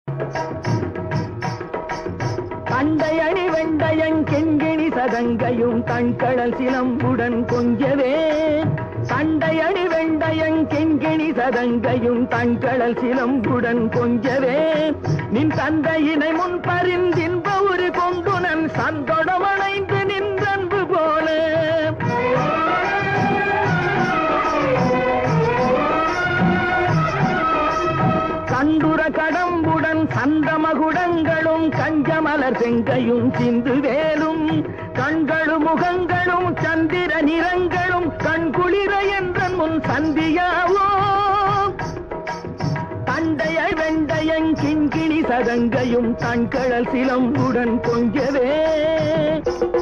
அண்டை அணி வெண்டயங் கெங்கிணி சதங்கையும் தண்கடல் சிலம்புடன் கொஞ்சவே சண்டை அணி வெண்டயங் கெங்கிணி சதங்கையும் தண்கடல் சிலம்புடன் கொஞ்சவே நின் தந்தையினை முன் பரிந்தின்ப ஒரு கொண்டுனன் சந்தொடமணைந்து நின்றன்பு போல கண்டுர கடம்புடன் சந்தமகுடங்களும் கஞ்சமலர் செங்கையும் சிந்து வேலும் கண்களும் முகங்களும் சந்திர நிறங்களும் கண்குளிர என்ற முன் சந்தியாவோ தண்டைய வெண்டையங் கிண்கிணி சதங்கையும் தண்கடல் சிலம்புடன் கொஞ்சவே